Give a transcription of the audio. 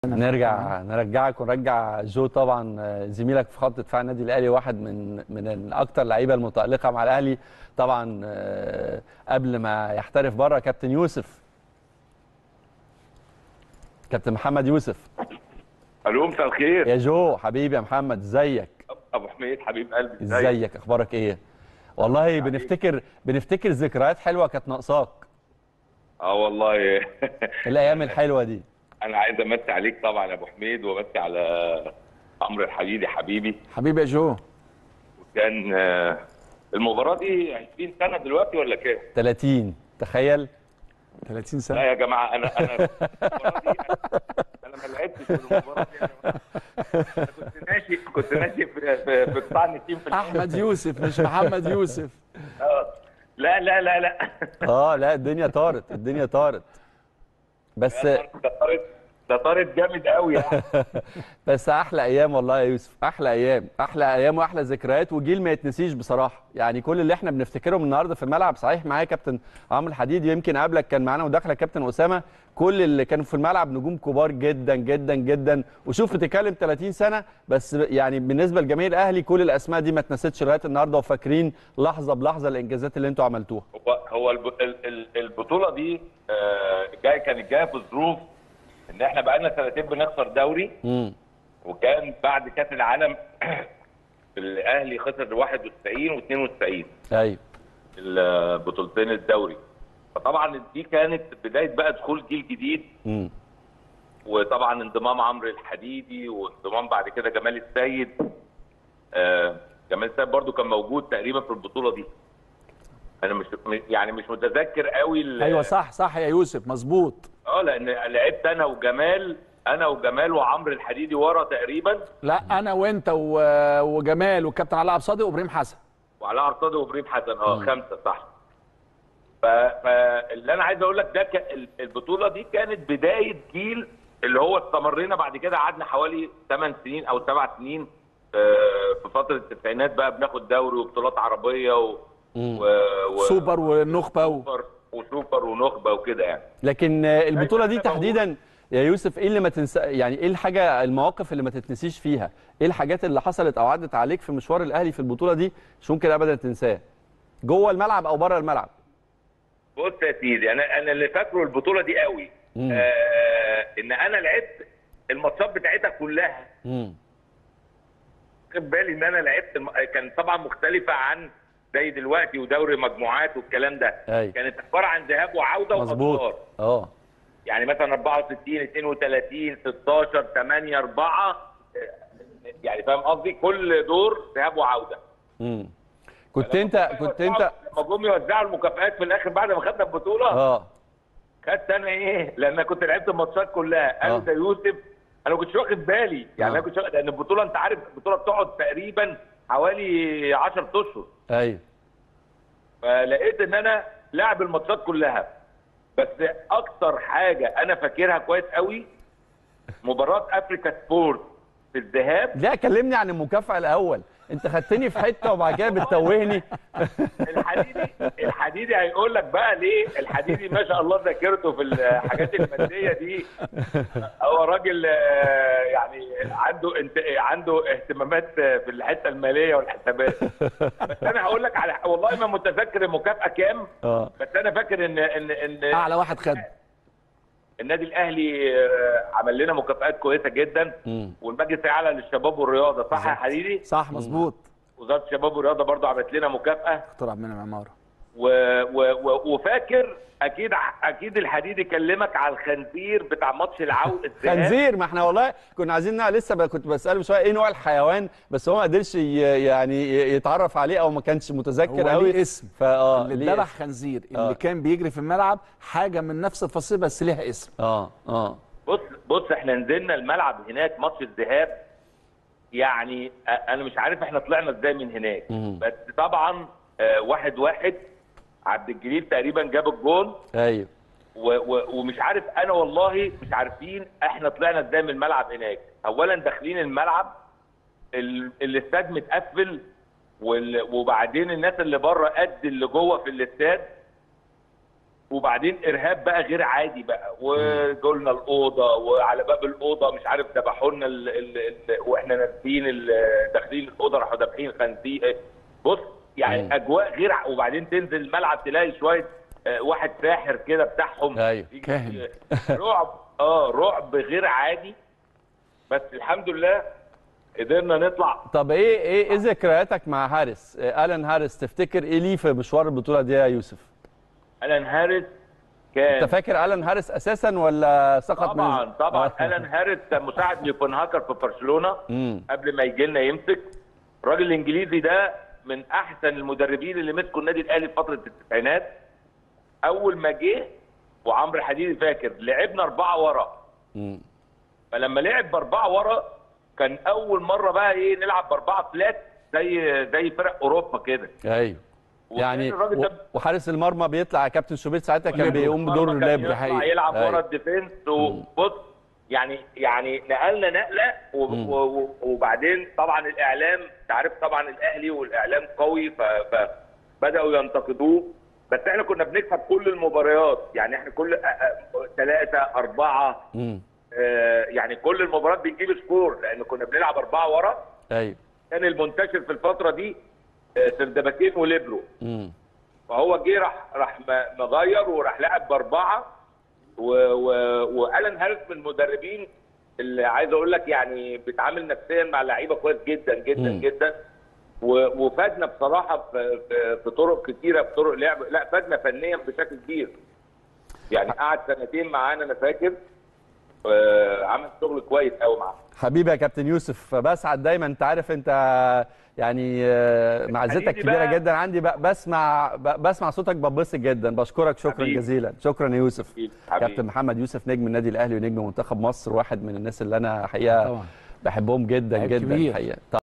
نرجع نرجعك ونرجع جو طبعا آه، زميلك في خط دفاع النادي الاهلي واحد من من اكتر اللعيبه المتالقه مع الاهلي طبعا آه، قبل ما يحترف بره كابتن يوسف كابتن محمد يوسف الو مساء الخير يا جو حبيبي يا محمد ازيك ابو حميد حبيب قلبي ازيك اخبارك ايه والله بنفتكر بنفتكر ذكريات حلوه كانت ناقصاك اه والله الايام الحلوه دي انا عايز امسي عليك طبعا يا ابو حميد وامسي على عمرو الحديدي حبيبي حبيبي يا جو وكان آه، المباراه دي 20 سنه دلوقتي ولا كام؟ 30 تخيل 30 لا سنه يا جماعه انا انا المباراة دي أنا- انا ما لعبتش في المباراه دي يا جماعه أنا كنت ناشئ كنت ناشئ في في في قطاع النسيم في الأول. احمد يوسف مش محمد يوسف آه. لا لا لا لا اه لا الدنيا طارت الدنيا طارت بس ده طارت ده طارت جامد قوي يعني بس احلى ايام والله يا يوسف احلى ايام احلى ايام واحلى ذكريات وجيل ما يتنسيش بصراحه يعني كل اللي احنا بنفتكرهم النهارده في الملعب صحيح معايا كابتن عمرو الحديد يمكن قبلك كان معانا مداخله كابتن اسامه كل اللي كانوا في الملعب نجوم كبار جدا جدا جدا وشوف بتتكلم 30 سنه بس يعني بالنسبه لجماهير الاهلي كل الاسماء دي ما اتنستش لغايه النهارده وفاكرين لحظه بلحظه الانجازات اللي انتوا عملتوها هو هو الب- ال- ال- البطوله دي آه، جايه كانت جايه في ظروف ان احنا بقالنا سنتين بنخسر دوري امم وكان بعد كاس العالم الاهلي خسر 91 و92 ايوه البطولتين الدوري فطبعا دي كانت بدايه بقى دخول جيل جديد امم وطبعا انضمام عمرو الحديدي وانضمام بعد كده جمال السيد آه، جمال السيد برضو كان موجود تقريبا في البطوله دي انا مش يعني مش متذكر قوي ال- ايوه صح صح يا يوسف مظبوط اه لان لعبت انا وجمال انا وجمال وعمرو الحديدي ورا تقريبا لا انا وانت و- وجمال والكابتن علاء عبد الصادق وابراهيم حسن وعلاء ارصادي وابراهيم حسن اه خمسه صح ف- فاللي انا عايز اقول لك ده ك- ال- البطوله دي كانت بدايه جيل اللي هو استمرينا بعد كده قعدنا حوالي 8 سنين او 7 سنين آه، في فتره التسعينات بقى بناخد دوري وبطولات عربيه و... و... و... سوبر والنخبه و... سوبر وسوبر ونخبه وكده يعني لكن آه، البطوله دي أنا بقول- تحديدا يا يوسف ايه اللي ما تنسى يعني ايه الحاجه المواقف اللي ما تتنسيش فيها ايه الحاجات اللي حصلت او عدت عليك في مشوار الاهلي في البطوله دي مش ممكن ابدا تنساها جوه الملعب او بره الملعب بص يا سيدي انا انا اللي فاكره البطوله دي قوي مم. آه ان انا لعبت الماتشات بتاعتها كلها امم خد بالي ان انا لعبت الم... كان طبعا مختلفه عن زي دلوقتي ودوري مجموعات والكلام ده أيوة. كانت عباره عن ذهاب وعوده وادوار مظبوط اه يعني مثلا 64 32 16 8 4 يعني فاهم قصدي كل دور ذهاب وعوده امم كنت انت كنت انت لما جم يوزعوا المكافآت في الاخر بعد ما خدنا البطوله اه خدت انا ايه لان انا كنت لعبت الماتشات كلها قالوا آه. ده يوسف انا ما كنتش واخد بالي يعني آه. انا كنت واخد لان البطوله انت عارف البطوله بتقعد تقريبا حوالي 10 اشهر ايوه فلقيت ان انا لاعب الماتشات كلها بس اكتر حاجه انا فاكرها كويس قوي مباراه افريكا سبورت في الذهاب لا كلمني عن المكافاه الاول انت خدتني في حته وبعد كده بتتوهني الحديدي الحديدي هيقول لك بقى ليه الحديدي ما شاء الله ذاكرته في الحاجات الماديه دي هو راجل آه، يعني عنده انت عنده اهتمامات في الحته الماليه والحسابات بس انا هقول لك على والله ما متذكر المكافاه كام اه بس انا فاكر ان ان ان اعلى واحد خد النادي الاهلي آه، عمل لنا مكافآت كويسه جدا امم والمجلس الاعلى للشباب والرياضه صح يا حديدي صح مظبوط وزاره الشباب والرياضه برضو عملت لنا مكافاه دكتور عبد المنعم عماره و... و... و... وفاكر اكيد اكيد الحديد يكلمك على الخنزير بتاع ماتش العوده الذهاب. خنزير ما احنا والله كنا عايزين نعرف لسه ب- كنت بساله شويه ايه نوع الحيوان بس هو ما قدرش ي- يعني ي- يتعرف عليه او ما كانش متذكر هو قوي ليه اسم فاه اللي ليه اتذبح اسم. خنزير آه. اللي كان بيجري في الملعب حاجه من نفس الفصيل بس ليها اسم اه اه بص بص احنا نزلنا الملعب هناك ماتش الذهاب يعني أ- انا مش عارف احنا طلعنا ازاي من هناك مم. بس طبعا آه، واحد واحد عبد الجليل تقريبا جاب الجون ايوه و... و... ومش عارف انا والله مش عارفين احنا طلعنا ازاي من الملعب هناك اولا داخلين الملعب ال... الاستاد متقفل وال... وبعدين الناس اللي بره قد اللي جوه في الاستاد وبعدين ارهاب بقى غير عادي بقى وجولنا الاوضه وعلى باب الاوضه مش عارف ذبحوا لنا ال... ال... ال... واحنا نازلين ال- داخلين الاوضه راحوا ذابحين خنزير بص يعني مم. اجواء غير ع- وبعدين تنزل الملعب تلاقي شويه آه، واحد ساحر كده بتاعهم أيوة، يجي- كاهن. رعب اه رعب غير عادي بس الحمد لله قدرنا نطلع طب ايه ايه ايه ذكرياتك مع هاريس آه، الان هاريس تفتكر ايه ليه في مشوار البطوله دي يا يوسف الان هاريس كان انت فاكر الان هاريس اساسا ولا سقط طبعا من طبعا آه. الان هاريس كان مساعد ليفون هاكر في برشلونه مم. قبل ما يجي لنا يمسك الراجل الانجليزي ده من احسن المدربين اللي مسكوا النادي الاهلي في فتره التسعينات اول ما جه وعمرو حديدي فاكر لعبنا اربعه ورا مم. فلما لعب باربعه ورا كان اول مره بقى ايه نلعب باربعه فلات زي زي فرق اوروبا كده ايوه وكان يعني الراجل و- ده وحارس المرمى بيطلع يا كابتن شوبير ساعتها كان ليبرو. بيقوم بدور المرمى كان ليبرو يطلع حقيقي يلعب أيوة. ورا الديفنس وبص يعني يعني نقلنا نقله و- مم. و- و- وبعدين طبعا الاعلام انت عارف طبعا الاهلي والاعلام قوي ف- فبداوا ينتقدوه بس احنا كنا بنكسب كل المباريات يعني احنا كل ثلاثه اربعه مم. آه، يعني كل المباريات بنجيب سكور لان كنا بنلعب اربعه ورا ايوه كان المنتشر في الفتره دي آه، سردباكين وليبرو مم. فهو جه راح راح م- مغير وراح لعب باربعه و... و... والان هاريس من المدربين اللي عايز اقول لك يعني بيتعامل نفسيا مع اللعيبه كويس جدا جدا مم. جدا و... وفادنا بصراحه في... في... في طرق كتيره في طرق لعب لا فادنا فنيا بشكل كبير يعني قعد سنتين معانا انا فاكر آه، عمل شغل كويس قوي معانا حبيبي يا كابتن يوسف بسعد دايما انت عارف انت يعني آه، معزتك حبيبي كبيره بقى. جدا عندي ب- بسمع ب- بسمع صوتك ببسط جدا بشكرك شكرا حبيبي. جزيلا شكرا يا يوسف حبيبي. حبيبي. كابتن محمد يوسف نجم النادي الاهلي ونجم منتخب مصر واحد من الناس اللي انا حقيقه طبعا بحبهم جدا لعيب جدا كبير. الحقيقه